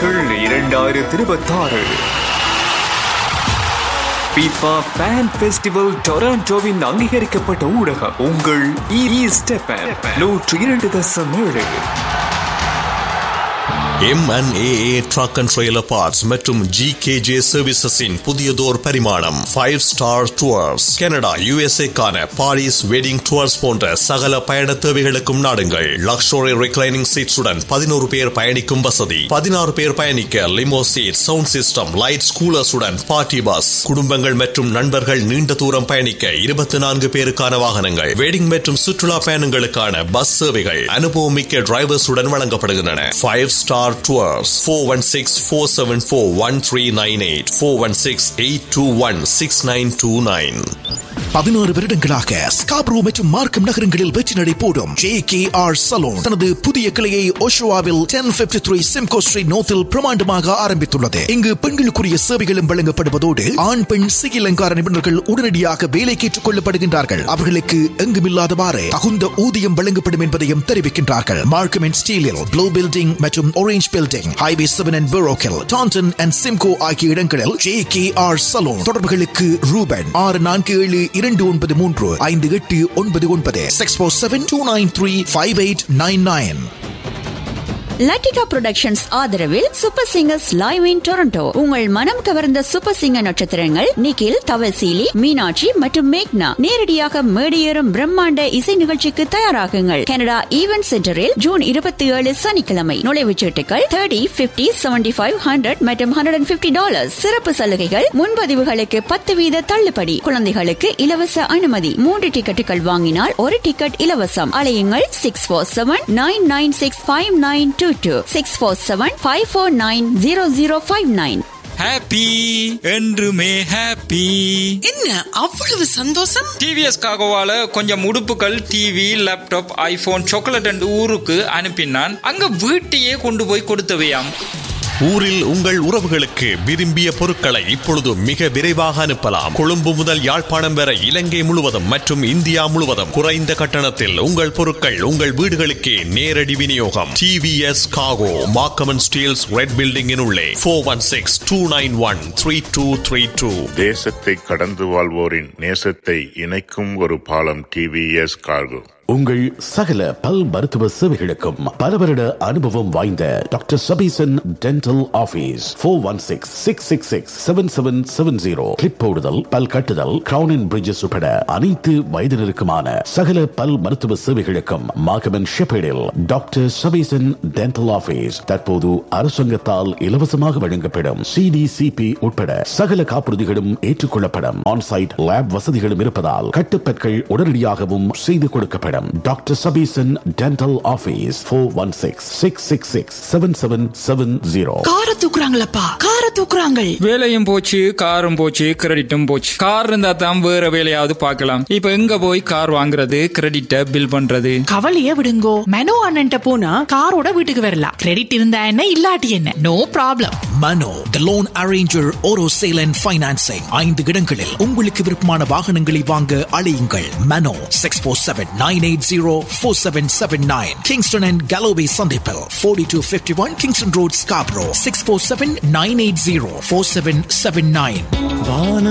போட்டிகள் இரண்டாயிரத்தி இருபத்தாறு FIFA Fan Festival டொராண்டோவின் அங்கீகரிக்கப்பட்ட ஊடகம் உங்கள் ஈஸ்ட் எஃப்எம் நூற்று இரண்டு தசம் ஏழு MNAA truck and trailer parts மற்றும் ஜி கேஜே சர்வீசஸின் புதியதோர் பரிமாணம் ஃபைவ் ஸ்டார் டூர்ஸ் கனடா யுஎஸ்ஏக்கான பாரிஸ் வெட்டிங் டூர்ஸ் போன்ற சகல பயண தேவைகளுக்கும் நாடுங்கள் லக்ஷோரி ரிக்ளைனிங் சீட்ஸுடன் பதினோரு பேர் பயணிக்கும் வசதி பதினாறு பேர் பயணிக்க limo seat sound system light ஸ்கூலர்ஸுடன் பார்ட்டி பஸ் குடும்பங்கள் மற்றும் நண்பர்கள் நீண்ட தூரம் பயணிக்க இருபத்தி நான்கு பேருக்கான வாகனங்கள் வெட்டிங் மற்றும் சுற்றுலா பயணங்களுக்கான பஸ் சேவைகள் அனுபவமிக்க டிரைவர்ஸுடன் வழங்கப்படுகின்றன ஃபைவ் ஸ்டார் Tours 416-474-1398 416-821-6929 பதினாறு வருடங்களாக ஸ்காப்ரோ மற்றும் மார்க்கம் நகரங்களில் வெற்றி நடை போடும் ஜே கே ஆர் சலூன் தனது புதிய கிளையை ஓஷோவாவில் ten fifty three Simcoe street நோத்தில் பிரமாண்டமாக ஆரம்பித்துள்ளது இங்கு பெண்களுக்குரிய சேவைகளும் வழங்கப்படுவதோடு ஆண் பெண் சிகில் அலங்கார நிபுணர்கள் உடனடியாக வேலைக்கு ஏற்றுக் கொள்ளப்படுகின்றார்கள் அவர்களுக்கு எங்குமில்லாதவாறு தகுந்த ஊதியம் வழங்கப்படும் என்பதையும் தெரிவிக்கின்றார்கள் மார்க்கம் அண்ட் ஸ்டீலில் ப்ளூ பில்டிங் மற்றும் orange building highway seven and பெரோக்கில் டான்டன் அண்ட் சிம்கோ ஆகிய இடங்களில் ஜே கே ஆர் சலூன் தொடர்புகளுக்கு ரூபன் ஆறு நான்கு ஏழு இரண்டு ஒன்பது மூன்று ஐந்து எட்டு ஒன்பது ஒன்பது six four seven two nine three five eight nine nine Latika productions ஆதரவில் super singers live in Toronto உங்கள் மனம் கவர்ந்த சூப்பர் சிங்கர் நட்சத்திரங்கள் நிகில் தவசீலி மீனாட்சி மற்றும் மேக்னா நேரடியாக மேடியேறும் பிரம்மாண்ட இசை நிகழ்ச்சிக்கு தயாராகுங்கள் கனடா ஈவென்ட் சென்டரில் ஜூன் இருபத்தி ஏழு சனிக்கிழமை நுழைவுச் சீட்டுகள் thirty fifty seventy five hundred மற்றும் ஹண்ட்ரட் அண்ட் பிப்டி டாலர் சிறப்பு சலுகைகள் முன்பதிவுகளுக்கு பத்து வீத தள்ளுபடி குழந்தைகளுக்கு இலவச அனுமதி மூன்று டிக்கெட்டுகள் வாங்கினால் ஒரு டிக்கெட் இலவசம் அலையுங்கள் six four seven nine nine six five nine two two six four seven five four nine zero zero five nine happy என்றுமே ஹாப்பி என்ன அவ்வளவு சந்தோஷம் டிவிஎஸ் காகோவால கொஞ்சம் உடுப்புகள் TV laptop iPhone chocolate and ஊருக்கு அனுப்பினான் அங்க வீட்டையே கொண்டு போய் கொடுத்தவையாம் ஊரில் உங்கள் உறவுகளுக்கு விரும்பிய பொருட்களை இப்பொழுது மிக விரைவாக அனுப்பலாம் கொழும்பு முதல் யாழ்ப்பாணம் வரை இலங்கை முழுவதும் மற்றும் இந்தியா முழுவதும் குறைந்த கட்டணத்தில் உங்கள் பொருட்கள் உங்கள் வீடுகளுக்கே நேரடி விநியோகம் டிவிஎஸ் காகோ மாக்கமன் ஸ்டீல்ஸ் ரெட் பில்டிங்கின் உள்ளே four one six two nine one three two three two தேசத்தை கடந்து வாழ்வோரின் நேசத்தை இணைக்கும் ஒரு பாலம் டிவிஎஸ் கார்கோ உங்கள் சகல பல் மருத்துவ சேவைகளுக்கும் பல வருட அனுபவம் வாய்ந்த doctor Sabeesan dental office four one six six six six seven seven seven zero clip போடுதல் பல் கட்டுதல் கிரவுன் அண்ட் பிரிட்ஜஸ் உட்பட அனைத்து வயதினருக்குமான சகல பல் மருத்துவ சேவைகளுக்கும் மாகமன் ஷெப்பேடில் டாக்டர் சபீசன் டென்டல் ஆபீஸ் தற்போது அரசாங்கத்தால் இலவசமாக வழங்கப்படும் சிடிசிபி உட்பட சகல காப்புறுதிகளும் ஏற்றுக்கொள்ளப்படும் ஆன்சைட் லேப் வசதிகளும் இருப்பதால் கட்டுப்பற்கள் உடனடியாகவும் செய்து கொடுக்கப்படும் doctor Sabeesan dental office four one six six six six seven seven seven zero கார தூக்குறாங்களப்பா கார தூக்குறாங்கள் வேலையும் போச்சு காரும் போச்சு கிரெடிட்டும் போச்சு கார் இருந்தா தான் வேற வேலையாவது பார்க்கலாம் இப்ப எங்க போய் கார் வாங்குறது கிரெடிட்ட பில் பண்றது கவலைய விடுங்கோ மெனோ அண்ணன்ட்ட போனா காரோட வீட்டுக்கு வரலாம் கிரெடிட் இருந்தா என்ன இல்லாட்டி என்ன no problem Mano the loan arranger auto sale and financing ஐந்து இடங்களில் உங்களுக்கு விருப்பமான வாகனங்களை வாங்க அழையுங்கள் Mano six four seven nine eight zero four seven seven nine Kingston and Galloway சந்திப்பில் forty two fifty one Kingston road Scarborough six four seven nine eight zero four seven seven nine